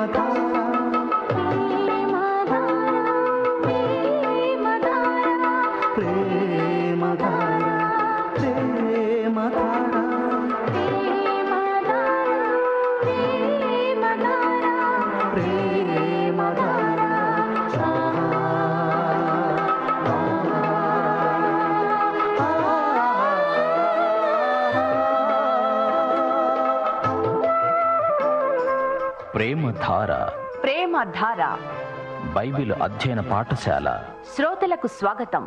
ప్రేమధార ప్రేమ ధార బైబిల్ అధ్యయన పాఠశాల శ్రోతలకు స్వాగతం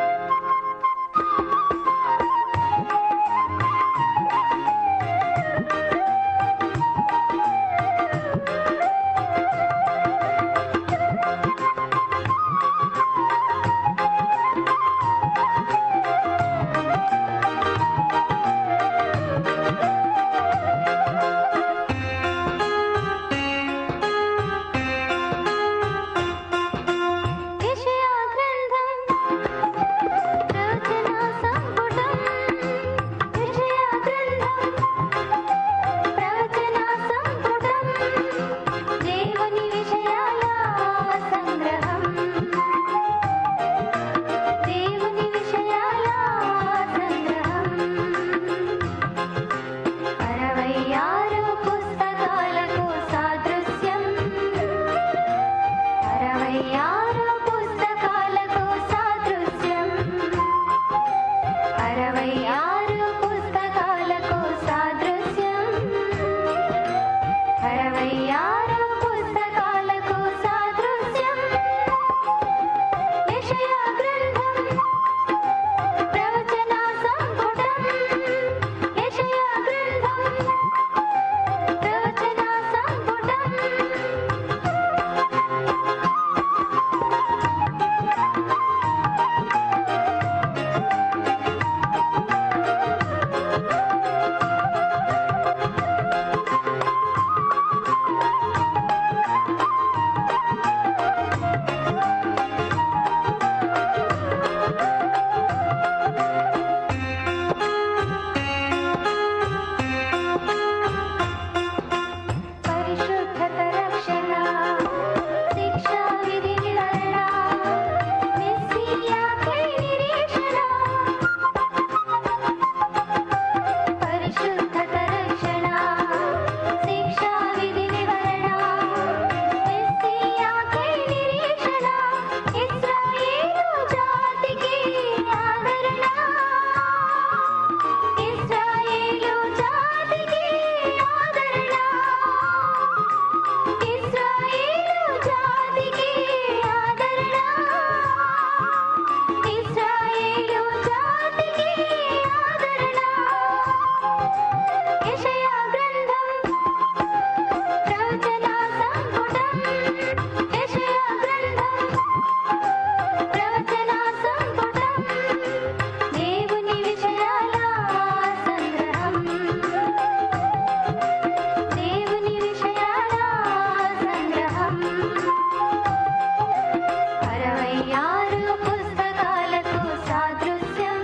యెషయా గ్రంథం ప్రవచన సంపుటం యెషయా గ్రంథం ప్రవచన సంపుటం దేవుని విషయాల సంగ్రహం దేవుని విషయాల సంగ్రహం అరవై ఆరు పుస్తకాలకు సాదృశ్యం అరవై ఆరు పుస్తకాలకు సాదృశ్యం అరవై ఆరు పుస్తకాలకు సాదృశ్యం అరవై ఆరు పుస్తకాలకు సాదృశ్యం యెషయా గ్రంథం ప్రవచన సంపుటం యెషయా గ్రంథం ప్రవచన సంపుటం పరిశుద్ధత రక్షణ శిక్షా విధి నివారణ మెస్సియాకై నిరీక్షణ పరిశుద్ధత రక్షణ శిక్షా విధి నివారణ మెస్సియాకై నిరీక్షణ ఇశ్రాయేలు జాతికి ఆదరణ ఇశ్రాయేలు జాతికి ఆదరణ ఇశ్రాయేలు జాతికి ఆదరణ ఇశ్రాయేలు జాతికి ఆదరణ యెషయా గ్రంథం ప్రవచన సంపుటం యెషయా గ్రంథం ప్రవచన సంపుటం దేవుని విషయాల సంగ్రహం దేవుని విషయాల సంగ్రహం అరవై ఆరు పుస్తకాలకు సాదృశ్యం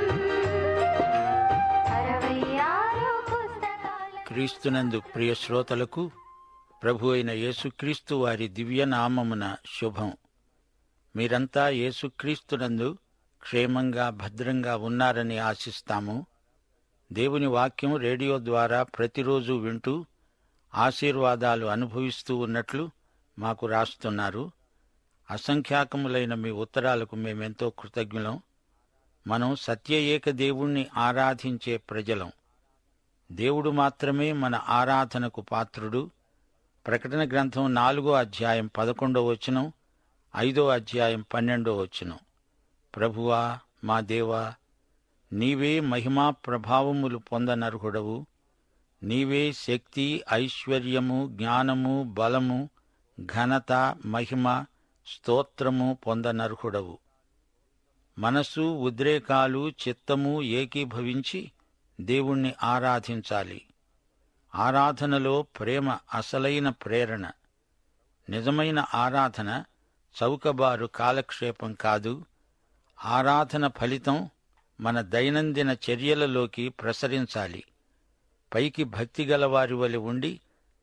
అరవై ఆరు పుస్తకాలకు క్రీస్తునందు ప్రియ శ్రోతలకు ప్రభు అయిన యేసుక్రీస్తు వారి దివ్యనామమున శుభం మీరంతా యేసుక్రీస్తునందు క్షేమంగా భద్రంగా ఉన్నారని ఆశిస్తాము దేవుని వాక్యం రేడియో ద్వారా ప్రతిరోజు వింటూ ఆశీర్వాదాలు అనుభవిస్తూ ఉన్నట్లు మాకు రాస్తున్నారు అసంఖ్యాకములైన మీ ఉత్తరాలకు మేమెంతో కృతజ్ఞులం మనం సత్య ఏక దేవుణ్ణి ఆరాధించే ప్రజలం దేవుడు మాత్రమే మన ఆరాధనకు పాత్రుడు ప్రకటన గ్రంథం నాలుగో అధ్యాయం పదకొండో వచనం ఐదో అధ్యాయం పన్నెండో వచనం ప్రభువా మా దేవా నీవే మహిమా ప్రభావములు పొందనర్హుడవు నీవే శక్తి ఐశ్వర్యము జ్ఞానము బలము ఘనత మహిమ స్తోత్రము పొందనర్హుడవు మనసు ఉద్రేకాలు చిత్తము ఏకీభవించి దేవుణ్ణి ఆరాధించాలి ఆరాధనలో ప్రేమ అసలైన ప్రేరణ నిజమైన ఆరాధన చౌకబారు కాలక్షేపం కాదు ఆరాధన ఫలితం మన దైనందిన చర్యలలోకి ప్రసరించాలి పైకి భక్తి గలవారి వలె ఉండి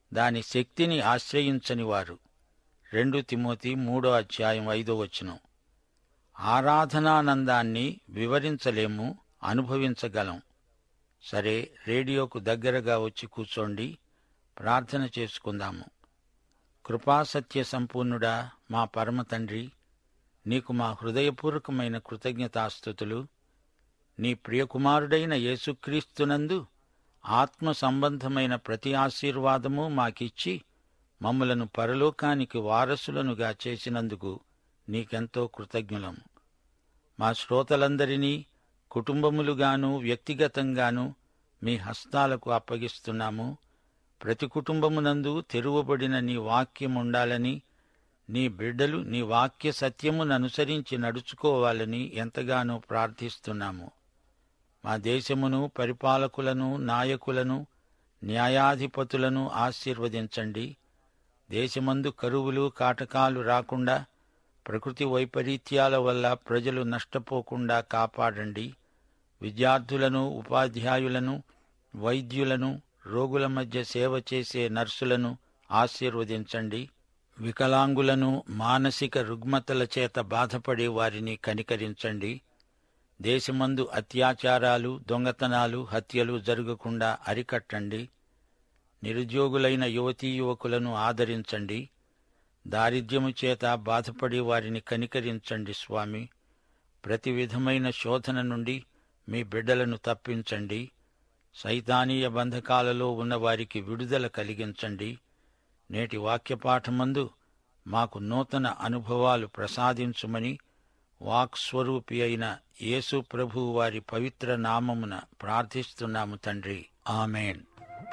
దాని శక్తిని ఆశ్రయించని వారు రెండు తిమోతి మూడో అధ్యాయం ఐదో వచనం ఆరాధనానందాన్ని వివరించలేము అనుభవించగలం సరే రేడియోకు దగ్గరగా వచ్చి కూర్చోండి ప్రార్థన చేసుకుందాము కృపాసత్య సంపూర్ణుడా మా పరమ తండ్రి నీకు మా హృదయపూర్వకమైన కృతజ్ఞతాస్థుతులు నీ ప్రియకుమారుడైన యేసుక్రీస్తునందు ఆత్మ సంబంధమైన ప్రతి ఆశీర్వాదము మాకిచ్చి మమ్ములను పరలోకానికి వారసులనుగా చేసినందుకు నీకెంతో కృతజ్ఞులం మా శ్రోతలందరినీ కుటుంబములుగాను వ్యక్తిగతంగాను మీ హస్తాలకు అప్పగిస్తున్నాము ప్రతి కుటుంబమునందు తెరువబడిన నీ వాక్యం ఉండాలని నీ బిడ్డలు నీ వాక్య సత్యమును అనుసరించి నడుచుకోవాలని ఎంతగానో ప్రార్థిస్తున్నాము మా దేశమును పరిపాలకులను నాయకులను న్యాయాధిపతులను ఆశీర్వదించండి దేశమందు కరువులు కాటకాలు రాకుండా ప్రకృతి వైపరీత్యాల వల్ల ప్రజలు నష్టపోకుండా కాపాడండి విద్యార్థులను ఉపాధ్యాయులను వైద్యులను రోగుల మధ్య సేవ చేసే నర్సులను ఆశీర్వదించండి వికలాంగులను మానసిక రుగ్మతల చేత బాధపడే వారిని కనికరించండి దేశమందు అత్యాచారాలు దొంగతనాలు హత్యలు జరగకుండా అరికట్టండి నిరుద్యోగులైన యువతీ యువకులను ఆదరించండి దారిద్ర్యము చేత బాధపడే వారిని కనికరించండి స్వామి ప్రతి విధమైన శోధన నుండి మీ బిడ్డలను తప్పించండి సైతానీయ బంధకాలలో ఉన్న వారికి విడుదల కలిగించండి నేటి వాక్యపాఠమందు మాకు నూతన అనుభవాలు ప్రసాదించుమని వాక్స్వరూపి అయిన యేసు ప్రభు వారి పవిత్ర నామమున ప్రార్థిస్తున్నాము తండ్రి ఆమెన్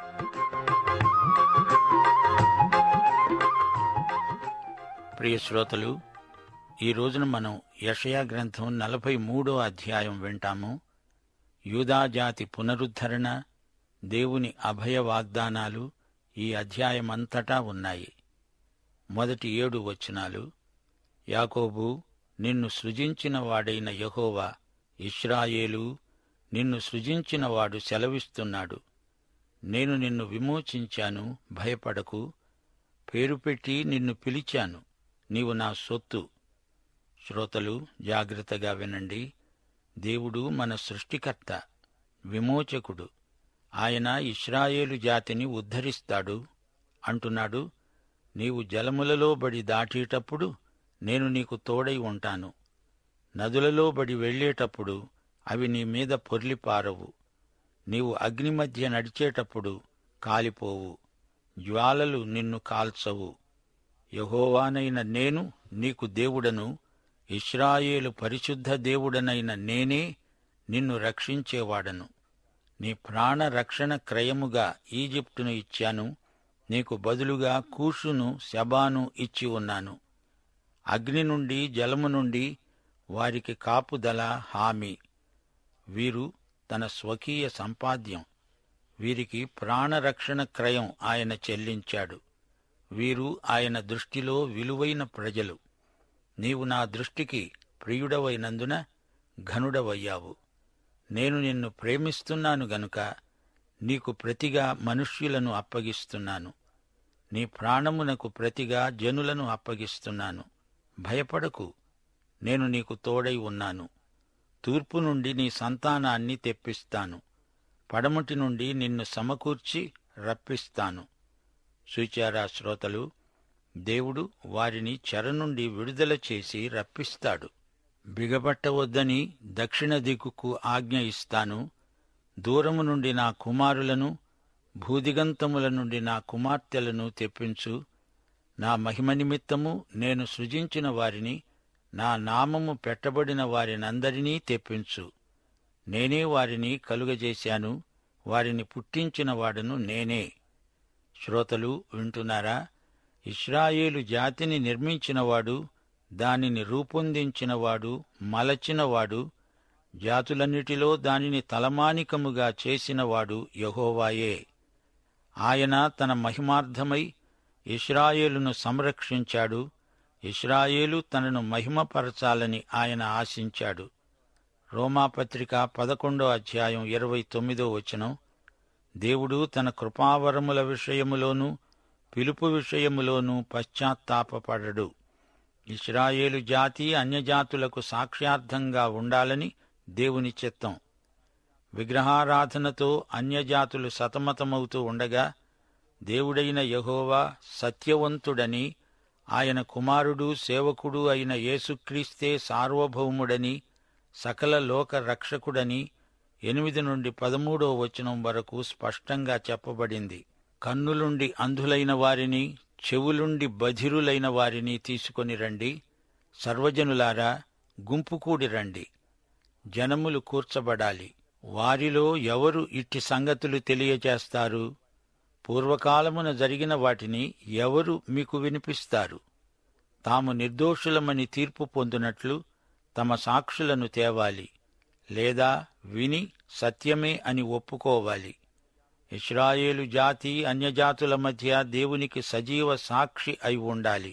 ప్రియ శ్రోతలు ఈ రోజున మనం యషయా గ్రంథం నలభై మూడో అధ్యాయం వింటాము యూదాజాతి పునరుద్ధరణ దేవుని అభయ వాగ్దానాలు ఈ అధ్యాయమంతటా ఉన్నాయి మొదటి ఏడు వచనాలు యాకోబు నిన్ను సృజించిన వాడైన యహోవా ఇష్రాయేలు నిన్ను సృజించినవాడు సెలవిస్తున్నాడు నేను నిన్ను విమోచించాను భయపడకు పేరు పెట్టి నిన్ను పిలిచాను నీవు నా సొత్తు శ్రోతలు జాగ్రత్తగా వినండి దేవుడు మన సృష్టికర్త విమోచకుడు ఆయన ఇస్రాయేలు జాతిని ఉద్ధరిస్తాడు అంటున్నాడు నీవు జలములలో బడి దాటేటప్పుడు నేను నీకు తోడై ఉంటాను నదులలో బడి వెళ్లేటప్పుడు అవి నీ మీద పొర్లిపారవు నీవు అగ్ని మధ్య నడిచేటప్పుడు కాలిపోవు జ్వాలలు నిన్ను కాల్చవు యహోవానైన నేను నీకు దేవుడను ఇస్రాయేలు పరిశుద్ధ దేవుడనైన నేనే నిన్ను రక్షించేవాడను నీ ప్రాణ రక్షణ క్రయముగా ఈజిప్టును ఇచ్చాను నీకు బదులుగా కూషును శబాను ఇచ్చి ఉన్నాను అగ్ని నుండి జలము నుండి వారికి కాపుదల హామీ వీరు తన స్వకీయ సంపాద్యం వీరికి ప్రాణరక్షణ క్రయం ఆయన చెల్లించాడు వీరు ఆయన దృష్టిలో విలువైన ప్రజలు నీవు నా దృష్టికి ప్రియుడవైనందున ఘనుడవయ్యావు నేను నిన్ను ప్రేమిస్తున్నాను గనుక నీకు ప్రతిగా మనుష్యులను అప్పగిస్తున్నాను నీ ప్రాణమునకు ప్రతిగా జనులను అప్పగిస్తున్నాను భయపడకు నేను నీకు తోడై ఉన్నాను తూర్పు నుండి నీ సంతానాన్ని తెప్పిస్తాను పడమటి నుండి నిన్ను సమకూర్చి రప్పిస్తాను సూచారా శ్రోతలు దేవుడు వారిని చెర నుండి విడుదల చేసి రప్పిస్తాడు బిగబట్టవద్దని దక్షిణ దిక్కుకు ఆజ్ఞ ఇస్తాను దూరము నుండి నా కుమారులను భూదిగంతముల నుండి నా కుమార్తెలను తెప్పించు నా మహిమ నిమిత్తము నేను సృజించిన వారిని నా నామము పెట్టబడిన వారినందరినీ తెప్పించు నేనే వారిని కలుగజేశాను వారిని పుట్టించిన వాడను నేనే శ్రోతలు వింటున్నారా ఇస్రాయేలు జాతిని నిర్మించినవాడు దానిని రూపొందించినవాడు మలచినవాడు జాతులన్నిటిలో దానిని తలమానికముగా చేసినవాడు యహోవాయే ఆయన తన మహిమార్థమై ఇస్రాయేలును సంరక్షించాడు ఇస్రాయేలు తనను మహిమపరచాలని ఆయన ఆశించాడు రోమాపత్రిక పదకొండో అధ్యాయం ఇరవై తొమ్మిదో వచనం దేవుడు తన కృపావరముల విషయములోనూ పిలుపు విషయములోనూ పశ్చాత్తాపపడడు ఇస్రాయేలు జాతి అన్యజాతులకు సాక్ష్యార్థంగా ఉండాలని దేవుని చిత్తం విగ్రహారాధనతో అన్యజాతులు సతమతమవుతూ ఉండగా దేవుడైన యహోవా సత్యవంతుడని ఆయన కుమారుడు సేవకుడు అయిన యేసుక్రీస్తే సార్వభౌముడని సకల లోక రక్షకుడని ఎనిమిది నుండి పదమూడో వచనం వరకు స్పష్టంగా చెప్పబడింది కన్నులుండి అంధులైన వారిని చెవులుండి బధిరులైన వారిని తీసుకొని రండి సర్వజనులారా గుంపుకూడి రండి జనములు కూర్చబడాలి వారిలో ఎవరు ఇట్టి సంగతులు తెలియజేస్తారు పూర్వకాలమున జరిగిన వాటిని ఎవరు మీకు వినిపిస్తారు తాము నిర్దోషులమని తీర్పు పొందినట్లు తమ సాక్షులను తేవాలి లేదా విని సత్యమే అని ఒప్పుకోవాలి ఇస్రాయేలు జాతి అన్యజాతుల మధ్య దేవునికి సజీవ సాక్షి అయి ఉండాలి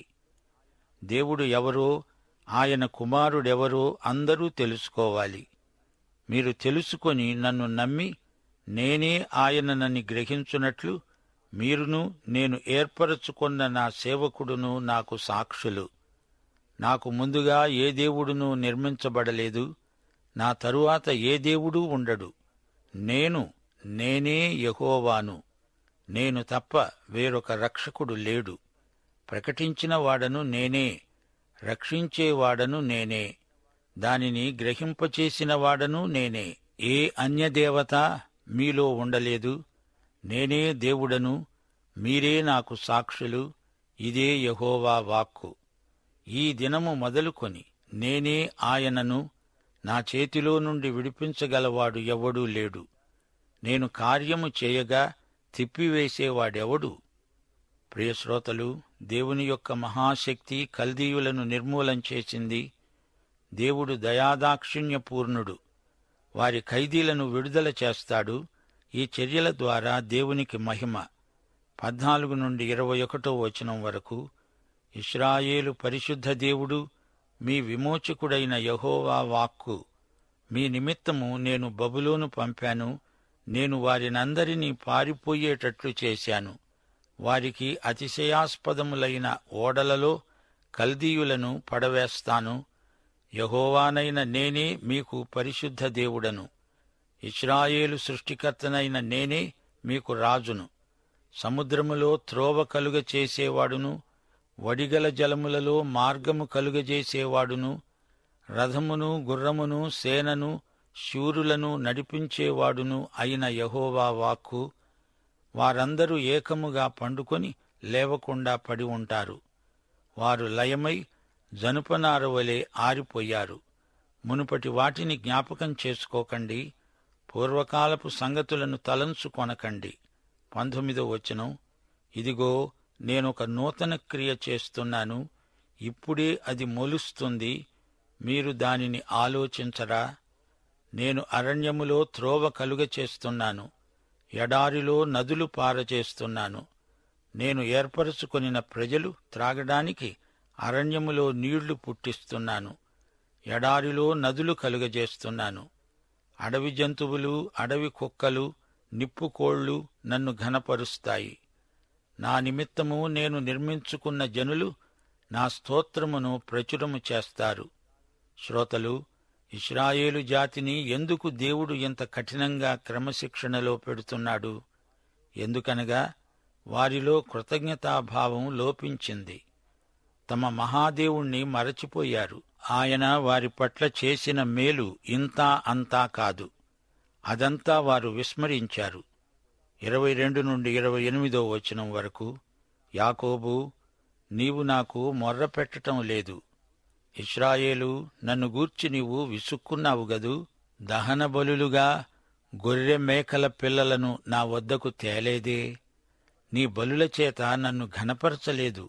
దేవుడు ఎవరో ఆయన కుమారుడెవరో అందరూ తెలుసుకోవాలి మీరు తెలుసుకొని నన్ను నమ్మి నేనే ఆయననని గ్రహించున్నట్లు మీరును నేను ఏర్పరచుకున్న నా సేవకుడును నాకు సాక్షులు నాకు ముందుగా ఏ దేవుడును నిర్మించబడలేదు నా తరువాత ఏ దేవుడూ ఉండడు నేను నేనే యహోవాను నేను తప్ప వేరొక రక్షకుడు లేడు ప్రకటించిన వాడను నేనే రక్షించేవాడను నేనే దానిని గ్రహింపచేసిన వాడను నేనే ఏ అన్యదేవత మీలో ఉండలేదు నేనే దేవుడను మీరే నాకు సాక్షులు ఇదే యహోవా వాక్కు ఈ దినము మొదలుకొని నేనే ఆయనను నా చేతిలో నుండి విడిపించగలవాడు ఎవడూ లేడు నేను కార్యము చేయగా తిప్పివేసేవాడెవడు ప్రియశ్రోతలు దేవుని యొక్క మహాశక్తి కల్దీయులను నిర్మూలం చేసింది దేవుడు దయాదాక్షిణ్యపూర్ణుడు వారి ఖైదీలను విడుదల చేస్తాడు ఈ చర్యల ద్వారా దేవునికి మహిమ పద్నాలుగు నుండి ఇరవై ఒకటో వచనం వరకు ఇస్రాయేలు పరిశుద్ధ దేవుడు మీ విమోచకుడైన యహోవా వాక్కు మీ నిమిత్తము నేను బబులోను పంపాను నేను వారినందరినీ పారిపోయేటట్లు చేశాను వారికి అతిశయాస్పదములైన ఓడలలో కల్దీయులను పడవేస్తాను యహోవానైన నేనే మీకు పరిశుద్ధ దేవుడను ఇస్రాయేలు సృష్టికర్తనైన నేనే మీకు రాజును సముద్రములో త్రోవ కలుగ చేసేవాడును వడిగల జలములలో మార్గము కలుగజేసేవాడును రథమును గుర్రమును సేనను శూరులను నడిపించేవాడును అయిన యహోవా వాక్కు వారందరూ ఏకముగా పండుకొని లేవకుండా పడి ఉంటారు వారు లయమై జనుపనారవలే ఆరిపోయారు మునుపటి వాటిని జ్ఞాపకం చేసుకోకండి పూర్వకాలపు సంగతులను తలంచుకొనకండి పంతొమ్మిదో వచనం ఇదిగో నేనొక నూతన క్రియ చేస్తున్నాను ఇప్పుడే అది మొలుస్తుంది మీరు దానిని ఆలోచించరా నేను అరణ్యములో త్రోవ కలుగ చేస్తున్నాను ఎడారిలో నదులు పారచేస్తున్నాను నేను ఏర్పరచుకొనిన ప్రజలు త్రాగడానికి అరణ్యములో నీళ్లు పుట్టిస్తున్నాను ఎడారిలో నదులు కలుగజేస్తున్నాను అడవి జంతువులు అడవి కుక్కలు నిప్పుకోళ్లు నన్ను ఘనపరుస్తాయి నా నిమిత్తము నేను నిర్మించుకున్న జనులు నా స్తోత్రమును ప్రచురము చేస్తారు శ్రోతలు ఇస్రాయేలు జాతిని ఎందుకు దేవుడు ఇంత కఠినంగా క్రమశిక్షణలో పెడుతున్నాడు ఎందుకనగా వారిలో కృతజ్ఞతాభావం లోపించింది తమ మహాదేవుణ్ణి మరచిపోయారు ఆయన వారి పట్ల చేసిన మేలు ఇంతా అంతా కాదు అదంతా వారు విస్మరించారు ఇరవై రెండు నుండి ఇరవై ఎనిమిదో వచనం వరకు యాకోబు నీవు నాకు మొర్ర పెట్టటం లేదు ఇస్రాయేలు నన్ను గూర్చి నీవు విసుక్కున్నావు గదు దహన బలులుగా గొర్రె మేకల పిల్లలను నా వద్దకు తేలేదే నీ బలుల చేత నన్ను ఘనపరచలేదు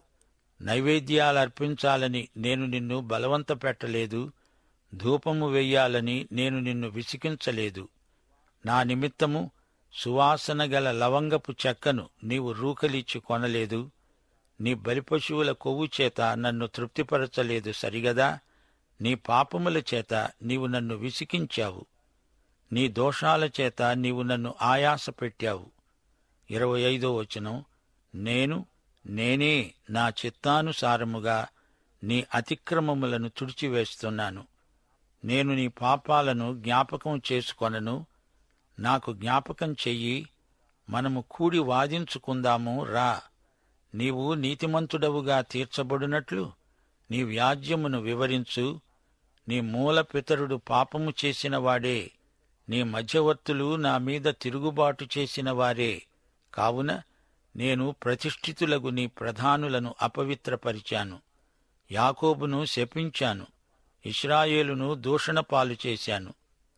నైవేద్యాలర్పించాలని నేను నిన్ను బలవంత పెట్టలేదు ధూపము వెయ్యాలని నేను నిన్ను విసికించలేదు నా నిమిత్తము సువాసన గల లవంగపు చెక్కను నీవు రూకలిచ్చి కొనలేదు నీ బలిపశువుల కొవ్వు చేత నన్ను తృప్తిపరచలేదు సరిగదా నీ పాపముల చేత నీవు నన్ను విసికించావు నీ దోషాల చేత నీవు నన్ను ఆయాస పెట్టావు ఇరవై ఐదో వచనం నేను నేనే నా చిత్తానుసారముగా నీ అతిక్రమములను తుడిచివేస్తున్నాను నేను నీ పాపాలను జ్ఞాపకం చేసుకొనను నాకు జ్ఞాపకం చెయ్యి మనము కూడి వాదించుకుందాము రా నీవు నీతిమంతుడవుగా తీర్చబడినట్లు నీ వ్యాజ్యమును వివరించు నీ మూల పితరుడు పాపము చేసిన వాడే నీ మధ్యవర్తులు నా మీద తిరుగుబాటు చేసిన వారే కావున నేను ప్రతిష్ఠితులకు నీ ప్రధానులను అపవిత్రపరిచాను యాకోబును శపించాను ఇస్రాయేలును దూషణ పాలు చేశాను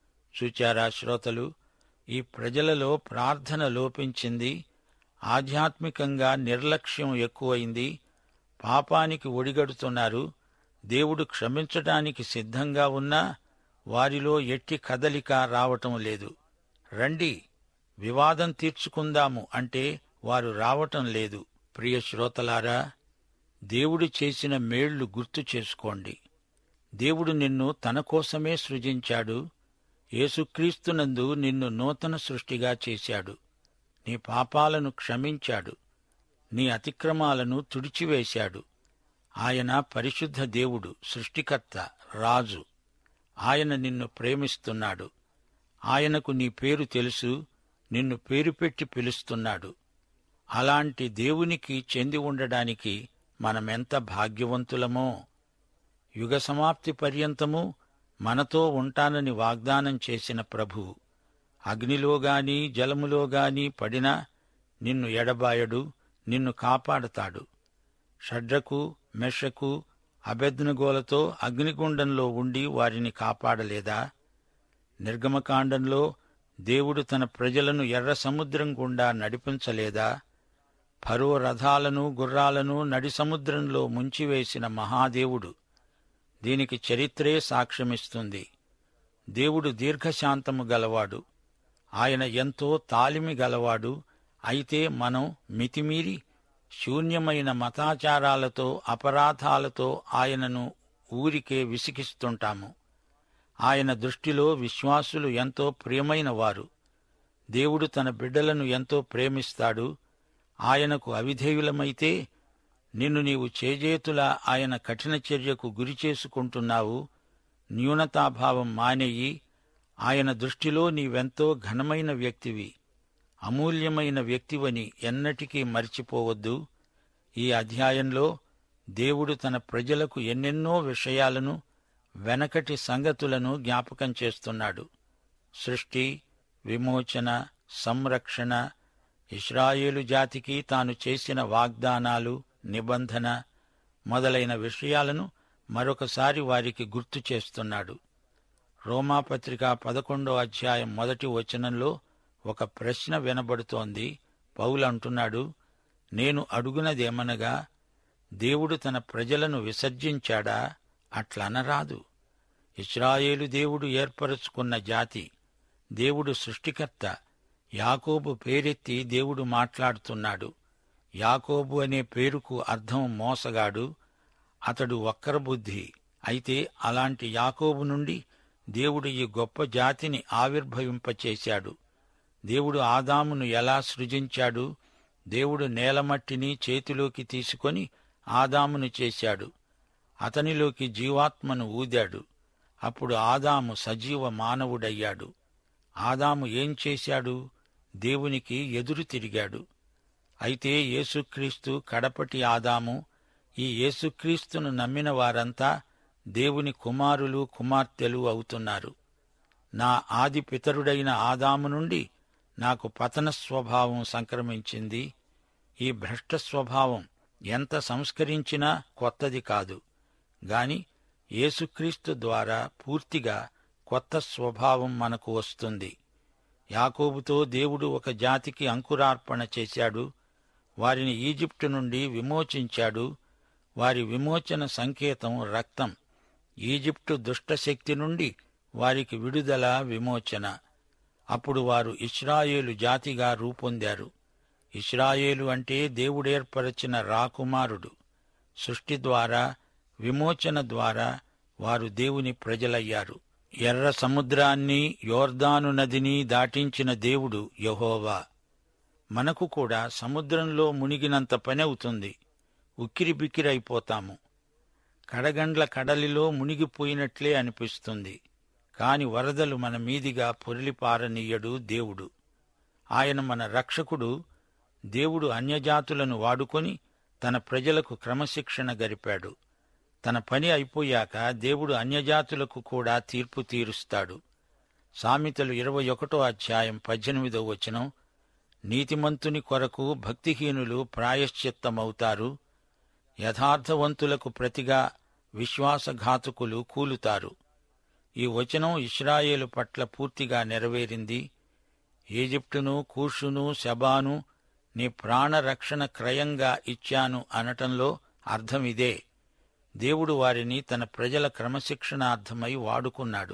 చూచారా శ్రోతలు ఈ ప్రజలలో ప్రార్థన లోపించింది ఆధ్యాత్మికంగా నిర్లక్ష్యం ఎక్కువైంది పాపానికి ఒడిగడుతున్నారు దేవుడు క్షమించటానికి సిద్ధంగా ఉన్నా వారిలో ఎట్టి కదలిక రావటం లేదు రండి వివాదం తీర్చుకుందాము అంటే వారు రావటం లేదు ప్రియ శ్రోతలారా దేవుడు చేసిన మేళ్లు గుర్తు చేసుకోండి దేవుడు నిన్ను తన కోసమే సృజించాడు యేసుక్రీస్తునందు నిన్ను నూతన సృష్టిగా చేశాడు నీ పాపాలను క్షమించాడు నీ అతిక్రమాలను తుడిచివేశాడు ఆయన పరిశుద్ధ దేవుడు సృష్టికర్త రాజు ఆయన నిన్ను ప్రేమిస్తున్నాడు ఆయనకు నీ పేరు తెలుసు నిన్ను పేరు పెట్టి పిలుస్తున్నాడు అలాంటి దేవునికి చెంది ఉండడానికి మనమెంత భాగ్యవంతులమో యుగ సమాప్తి పర్యంతము మనతో ఉంటానని వాగ్దానం చేసిన ప్రభు అగ్నిలో గాని జలములో గాని పడినా నిన్ను ఎడబాయడు నిన్ను కాపాడతాడు షడ్రకు మెషకు అభెజ్ఞగోలతో అగ్నిగుండంలో ఉండి వారిని కాపాడలేదా నిర్గమకాండంలో దేవుడు తన ప్రజలను ఎర్ర సముద్రం గుండా నడిపించలేదా ఫరో రథాలను గుర్రాలను నడి సముద్రంలో ముంచివేసిన మహాదేవుడు దీనికి చరిత్రే సాక్ష్యమిస్తుంది దేవుడు దీర్ఘశాంతము గలవాడు ఆయన ఎంతో తాలిమి గలవాడు అయితే మనం మితిమీరి శూన్యమైన మతాచారాలతో అపరాధాలతో ఆయనను ఊరికే విసిగిస్తుంటాము ఆయన దృష్టిలో విశ్వాసులు ఎంతో ప్రియమైన వారు దేవుడు తన బిడ్డలను ఎంతో ప్రేమిస్తాడు ఆయనకు అవిధేయులమైతే నిన్ను నీవు చేజేతులా ఆయన కఠిన చర్యకు గురి చేసుకుంటున్నావు న్యూనతాభావం మానేయి ఆయన దృష్టిలో నీవెంతో ఘనమైన వ్యక్తివి అమూల్యమైన వ్యక్తివని ఎన్నటికీ మర్చిపోవద్దు ఈ అధ్యాయంలో దేవుడు తన ప్రజలకు ఎన్నెన్నో విషయాలను వెనకటి సంగతులను జ్ఞాపకం చేస్తున్నాడు సృష్టి విమోచన సంరక్షణ ఇస్రాయేలు జాతికి తాను చేసిన వాగ్దానాలు నిబంధన మొదలైన విషయాలను మరొకసారి వారికి గుర్తు చేస్తున్నాడు రోమాపత్రిక పదకొండో అధ్యాయం మొదటి వచనంలో ఒక ప్రశ్న వినబడుతోంది పౌలు అంటున్నాడు నేను అడుగునదేమనగా దేవుడు తన ప్రజలను విసర్జించాడా అట్లనరాదు ఇస్రాయేలు దేవుడు ఏర్పరచుకున్న జాతి దేవుడు సృష్టికర్త యాకోబు పేరెత్తి దేవుడు మాట్లాడుతున్నాడు యాకోబు అనే పేరుకు అర్థం మోసగాడు అతడు వక్ర బుద్ధి అయితే అలాంటి యాకోబు నుండి దేవుడు ఈ గొప్ప జాతిని ఆవిర్భవింపచేశాడు దేవుడు ఆదామును ఎలా సృజించాడు దేవుడు నేలమట్టిని చేతిలోకి తీసుకొని ఆదామును చేశాడు అతనిలోకి జీవాత్మను ఊదాడు అప్పుడు ఆదాము సజీవ మానవుడయ్యాడు ఆదాము ఏం చేశాడు దేవునికి ఎదురు తిరిగాడు అయితే యేసుక్రీస్తు కడపటి ఆదాము ఈ యేసుక్రీస్తును నమ్మిన వారంతా దేవుని కుమారులు కుమార్తెలు అవుతున్నారు నా ఆది పితరుడైన ఆదాము నుండి నాకు పతన స్వభావం సంక్రమించింది ఈ భ్రష్ట స్వభావం ఎంత సంస్కరించినా కొత్తది కాదు గాని యేసుక్రీస్తు ద్వారా పూర్తిగా కొత్త స్వభావం మనకు వస్తుంది యాకోబుతో దేవుడు ఒక జాతికి అంకురార్పణ చేశాడు వారిని ఈజిప్టు నుండి విమోచించాడు వారి విమోచన సంకేతం రక్తం ఈజిప్టు దుష్టశక్తి నుండి వారికి విడుదల విమోచన అప్పుడు వారు ఇస్రాయేలు జాతిగా రూపొందారు ఇస్రాయేలు అంటే దేవుడేర్పరచిన రాకుమారుడు సృష్టి ద్వారా విమోచన ద్వారా వారు దేవుని ప్రజలయ్యారు ఎర్ర సముద్రాన్ని యోర్దాను నదిని దాటించిన దేవుడు యహోవా మనకు కూడా సముద్రంలో మునిగినంత పని అవుతుంది ఉక్కిరి బిక్కిరైపోతాము కడగండ్ల కడలిలో మునిగిపోయినట్లే అనిపిస్తుంది కాని వరదలు మన మీదిగా పొరిలిపారనీయడు దేవుడు ఆయన మన రక్షకుడు దేవుడు అన్యజాతులను వాడుకొని తన ప్రజలకు క్రమశిక్షణ గరిపాడు తన పని అయిపోయాక దేవుడు అన్యజాతులకు కూడా తీర్పు తీరుస్తాడు సామెతలు ఇరవై ఒకటో అధ్యాయం పద్దెనిమిదో వచనం నీతిమంతుని కొరకు భక్తిహీనులు ప్రాయశ్చిత్తమవుతారు యథార్థవంతులకు ప్రతిగా విశ్వాసఘాతకులు కూలుతారు ఈ వచనం ఇస్రాయేలు పట్ల పూర్తిగా నెరవేరింది ఈజిప్టును కూషును శబాను నీ ప్రాణరక్షణ క్రయంగా ఇచ్చాను అనటంలో అర్థమిదే దేవుడు వారిని తన ప్రజల క్రమశిక్షణార్థమై వాడుకున్నాడు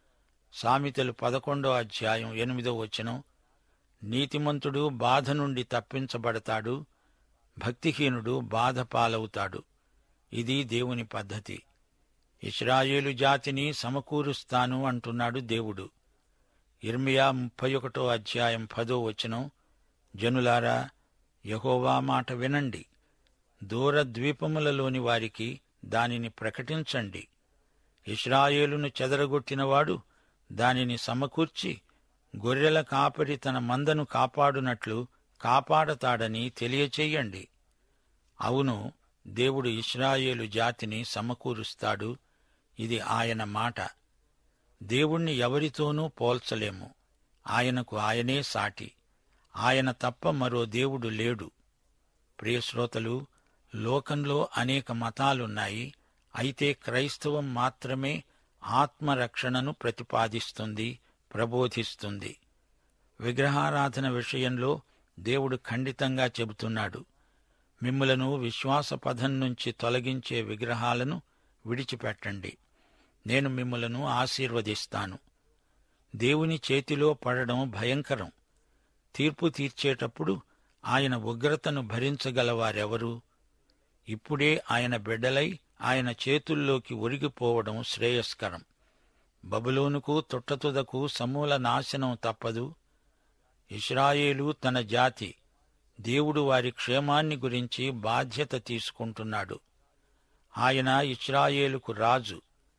సామెతలు పదకొండో అధ్యాయం ఎనిమిదో వచనం నీతిమంతుడు బాధ నుండి తప్పించబడతాడు భక్తిహీనుడు బాధ పాలవుతాడు ఇది దేవుని పద్ధతి ఇస్రాయేలు జాతిని సమకూరుస్తాను అంటున్నాడు దేవుడు ఇర్మియా ముప్పై ఒకటో అధ్యాయం పదో వచనం జనులారా యహోవా మాట వినండి దూర ద్వీపములలోని వారికి దానిని ప్రకటించండి ఇస్రాయేలును చెదరగొట్టినవాడు దానిని సమకూర్చి గొర్రెల కాపరి తన మందను కాపాడునట్లు కాపాడతాడని తెలియచేయండి అవును దేవుడు ఇస్రాయేలు జాతిని సమకూరుస్తాడు ఇది ఆయన మాట దేవుణ్ణి ఎవరితోనూ పోల్చలేము ఆయనకు ఆయనే సాటి ఆయన తప్ప మరో దేవుడు లేడు ప్రియశ్రోతలు లోకంలో అనేక మతాలున్నాయి అయితే క్రైస్తవం మాత్రమే ఆత్మరక్షణను ప్రతిపాదిస్తుంది ప్రబోధిస్తుంది విగ్రహారాధన విషయంలో దేవుడు ఖండితంగా చెబుతున్నాడు మిమ్ములను విశ్వాస పథం నుంచి తొలగించే విగ్రహాలను విడిచిపెట్టండి నేను మిమ్ములను ఆశీర్వదిస్తాను దేవుని చేతిలో పడడం భయంకరం తీర్పు తీర్చేటప్పుడు ఆయన ఉగ్రతను భరించగలవారెవరు ఇప్పుడే ఆయన బిడ్డలై ఆయన చేతుల్లోకి ఒరిగిపోవడం శ్రేయస్కరం బబులోనుకు తొట్టతుదకు సమూల నాశనం తప్పదు ఇస్రాయేలు తన జాతి దేవుడు వారి క్షేమాన్ని గురించి బాధ్యత తీసుకుంటున్నాడు ఆయన ఇస్రాయేలుకు రాజు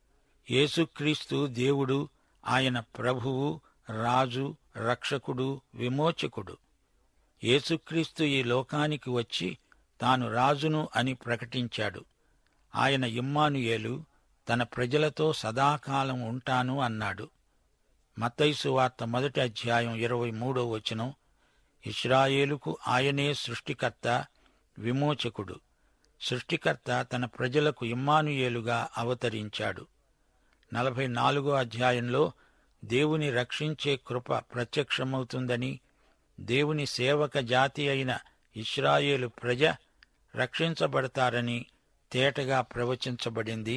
యేసుక్రీస్తు దేవుడు ఆయన ప్రభువు రాజు రక్షకుడు విమోచకుడు యేసుక్రీస్తు ఈ లోకానికి వచ్చి తాను రాజును అని ప్రకటించాడు ఆయన ఇమ్మానుయేలు తన ప్రజలతో సదాకాలం ఉంటాను అన్నాడు మత్తైసు వార్త మొదటి అధ్యాయం ఇరవై మూడో వచనం ఇస్రాయేలుకు ఆయనే సృష్టికర్త విమోచకుడు సృష్టికర్త తన ప్రజలకు ఇమ్మానుయేలుగా అవతరించాడు నలభై నాలుగో అధ్యాయంలో దేవుని రక్షించే కృప ప్రత్యక్షమవుతుందని దేవుని సేవక జాతి అయిన ఇస్రాయేలు ప్రజ రక్షించబడతారని తేటగా ప్రవచించబడింది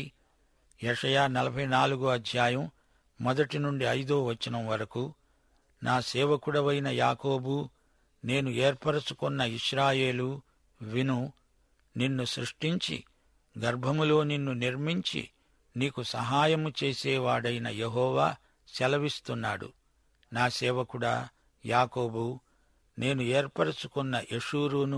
యషయా నలభై నాలుగో అధ్యాయం మొదటి నుండి ఐదో వచనం వరకు నా సేవకుడవైన యాకోబు నేను ఏర్పరచుకున్న ఇస్రాయేలు విను నిన్ను సృష్టించి గర్భములో నిన్ను నిర్మించి నీకు సహాయము చేసేవాడైన యహోవా సెలవిస్తున్నాడు నా సేవకుడా యాకోబు నేను ఏర్పరచుకున్న యశూరును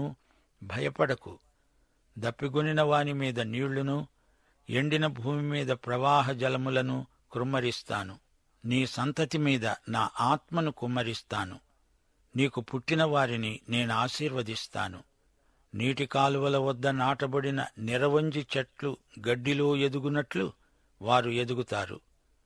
భయపడకు దప్పిగొనిన వాని మీద నీళ్లును ఎండిన భూమి మీద ప్రవాహ జలములను కుమ్మరిస్తాను నీ సంతతి మీద నా ఆత్మను కుమ్మరిస్తాను నీకు పుట్టిన వారిని నేను ఆశీర్వదిస్తాను నీటి కాలువల వద్ద నాటబడిన నిరవంజి చెట్లు గడ్డిలో ఎదుగునట్లు వారు ఎదుగుతారు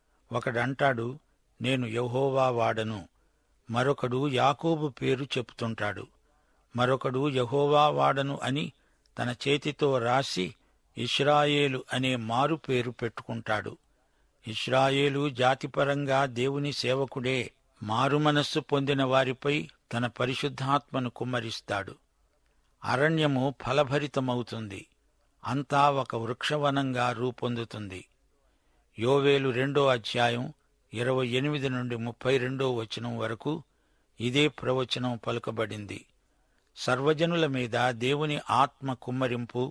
ఒకడంటాడు నేను యహోవా వాడను మరొకడు యాకోబు పేరు చెప్తుంటాడు మరొకడు యహోవా వాడను అని తన చేతితో రాసి ఇస్రాయేలు అనే మారు పేరు పెట్టుకుంటాడు ఇస్రాయేలు జాతిపరంగా దేవుని సేవకుడే మారుమనస్సు పొందిన వారిపై తన పరిశుద్ధాత్మను కుమ్మరిస్తాడు అరణ్యము ఫలభరితమవుతుంది అంతా ఒక వృక్షవనంగా రూపొందుతుంది యోవేలు రెండో అధ్యాయం ఇరవై ఎనిమిది నుండి ముప్పై రెండో వచనం వరకు ఇదే ప్రవచనం పలుకబడింది సర్వజనుల మీద దేవుని ఆత్మ కుమ్మరింపు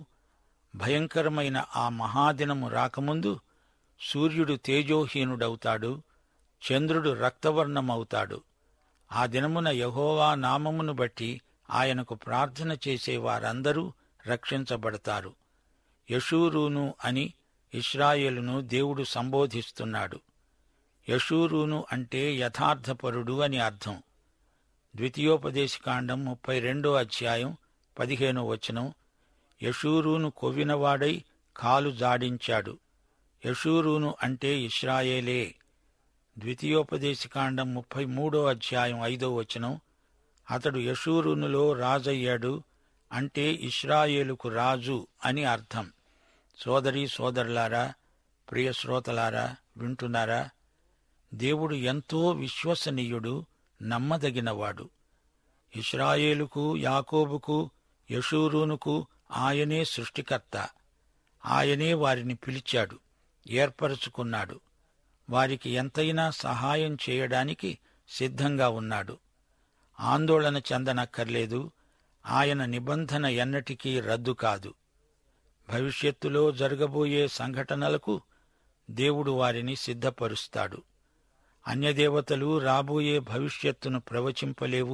భయంకరమైన ఆ మహాదినము రాకముందు సూర్యుడు తేజోహీనుడవుతాడు చంద్రుడు రక్తవర్ణమవుతాడు ఆ దినమున యహోవా నామమును బట్టి ఆయనకు ప్రార్థన చేసే వారందరూ రక్షించబడతారు యషూరూను అని ఇస్రాయేలును దేవుడు సంబోధిస్తున్నాడు యషూరూను అంటే యథార్థపరుడు అని అర్థం ద్వితీయోపదేశకాండం ముప్పై రెండో అధ్యాయం పదిహేనో వచనం యషూరూను కొవ్వినవాడై కాలు జాడించాడు యషూరూను అంటే ఇస్రాయేలే ద్వితీయోపదేశకాండం ముప్పై మూడో అధ్యాయం ఐదో వచనం అతడు యషూరునులో రాజయ్యాడు అంటే ఇస్రాయేలుకు రాజు అని అర్థం సోదరి సోదరులారా ప్రియ శ్రోతలారా వింటున్నారా దేవుడు ఎంతో విశ్వసనీయుడు నమ్మదగినవాడు ఇస్రాయేలుకు యాకోబుకు యషూరూనుకు ఆయనే సృష్టికర్త ఆయనే వారిని పిలిచాడు ఏర్పరచుకున్నాడు వారికి ఎంతైనా సహాయం చేయడానికి సిద్ధంగా ఉన్నాడు ఆందోళన చెందనక్కర్లేదు ఆయన నిబంధన ఎన్నటికీ రద్దు కాదు భవిష్యత్తులో జరగబోయే సంఘటనలకు దేవుడు వారిని సిద్ధపరుస్తాడు అన్యదేవతలు రాబోయే భవిష్యత్తును ప్రవచింపలేవు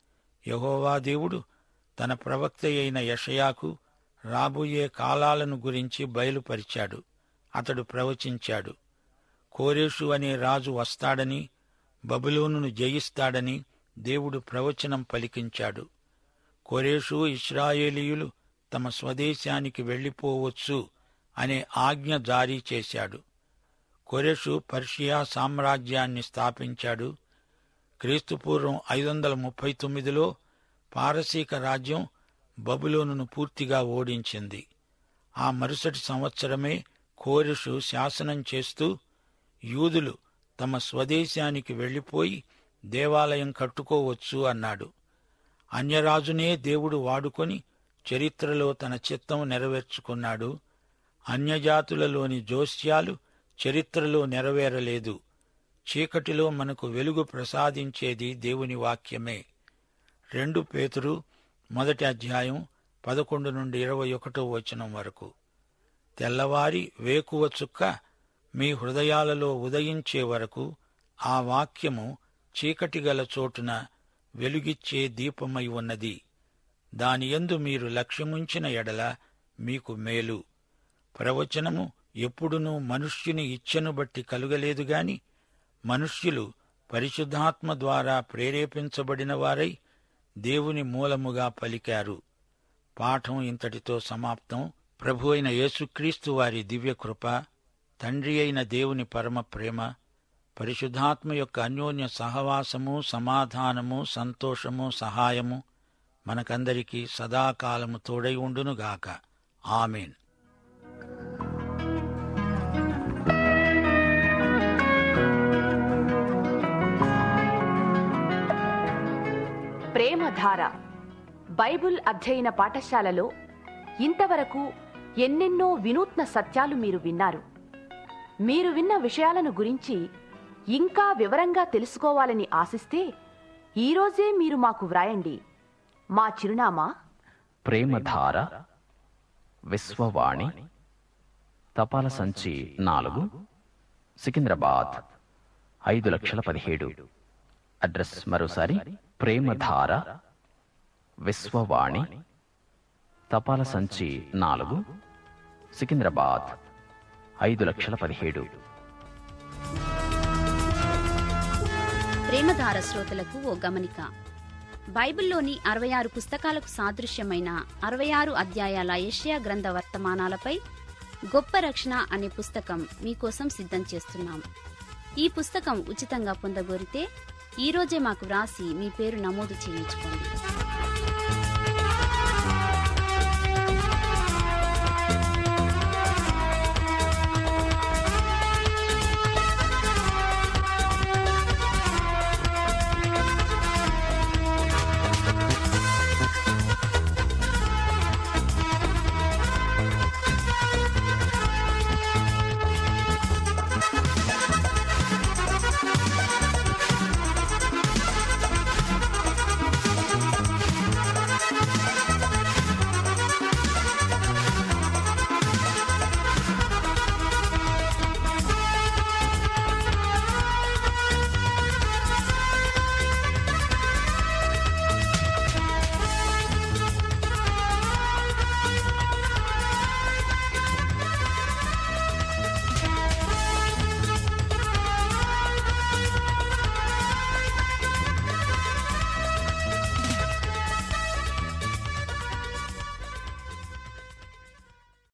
యహోవా దేవుడు తన ప్రవక్త అయిన యషయాకు రాబోయే కాలాలను గురించి బయలుపరిచాడు అతడు ప్రవచించాడు కోరేషు అనే రాజు వస్తాడని బబులోనును జయిస్తాడని దేవుడు ప్రవచనం పలికించాడు కోరేషు ఇస్రాయేలీయులు తమ స్వదేశానికి వెళ్లిపోవచ్చు అనే ఆజ్ఞ జారీ చేశాడు కొరెషు పర్షియా సామ్రాజ్యాన్ని స్థాపించాడు క్రీస్తుపూర్వం ఐదు వందల ముప్పై తొమ్మిదిలో పారసీక రాజ్యం బబులోనును పూర్తిగా ఓడించింది ఆ మరుసటి సంవత్సరమే కోరెషు శాసనం చేస్తూ యూదులు తమ స్వదేశానికి వెళ్లిపోయి దేవాలయం కట్టుకోవచ్చు అన్నాడు అన్యరాజునే దేవుడు వాడుకొని చరిత్రలో తన చిత్తం నెరవేర్చుకున్నాడు అన్యజాతులలోని జోస్యాలు చరిత్రలో నెరవేరలేదు చీకటిలో మనకు వెలుగు ప్రసాదించేది దేవుని వాక్యమే రెండు పేతురు మొదటి అధ్యాయం పదకొండు నుండి ఇరవై ఒకటో వచనం వరకు తెల్లవారి వేకువ చుక్క మీ హృదయాలలో ఉదయించే వరకు ఆ వాక్యము చీకటి గల చోటున వెలుగిచ్చే దీపమై ఉన్నది దానియందు మీరు లక్ష్యముంచిన ఎడల మీకు మేలు ప్రవచనము ఎప్పుడునూ మనుష్యుని ఇచ్ఛను బట్టి కలుగలేదు గాని మనుష్యులు పరిశుద్ధాత్మ ద్వారా ప్రేరేపించబడిన వారై దేవుని మూలముగా పలికారు పాఠం ఇంతటితో సమాప్తం ప్రభు అయిన యేసుక్రీస్తు వారి దివ్యకృప తండ్రి అయిన దేవుని పరమ ప్రేమ పరిశుద్ధాత్మ యొక్క అన్యోన్య సహవాసము సమాధానము సంతోషము సహాయము మనకందరికీ సదాకాలము తోడై ఉండునుగాక ఆమెన్ ప్రేమధార బైబుల్ అధ్యయన పాఠశాలలో ఇంతవరకు ఎన్నెన్నో వినూత్న సత్యాలు మీరు విన్నారు మీరు విన్న విషయాలను గురించి ఇంకా వివరంగా తెలుసుకోవాలని ఆశిస్తే ఈరోజే మీరు మాకు వ్రాయండి మా చిరునామా ప్రేమధార విశ్వవాణి తపాల సంచి నాలుగు సికింద్రాబాద్ ఐదు లక్షల పదిహేడు అడ్రస్ మరోసారి ప్రేమధార విశ్వవాణి తపాల సంచి నాలుగు సికింద్రాబాద్ ఐదు లక్షల పదిహేడు ప్రేమధార శ్రోతలకు ఓ గమనిక బైబిల్లోని అరవై ఆరు పుస్తకాలకు సాదృశ్యమైన అరవై ఆరు అధ్యాయాల యెషయా గ్రంథ వర్తమానాలపై గొప్ప రక్షణ అనే పుస్తకం మీకోసం సిద్ధం చేస్తున్నాం ఈ పుస్తకం ఉచితంగా పొందగోరితే ఈ రోజే మాకు వ్రాసి మీ పేరు నమోదు చేయించుకోండి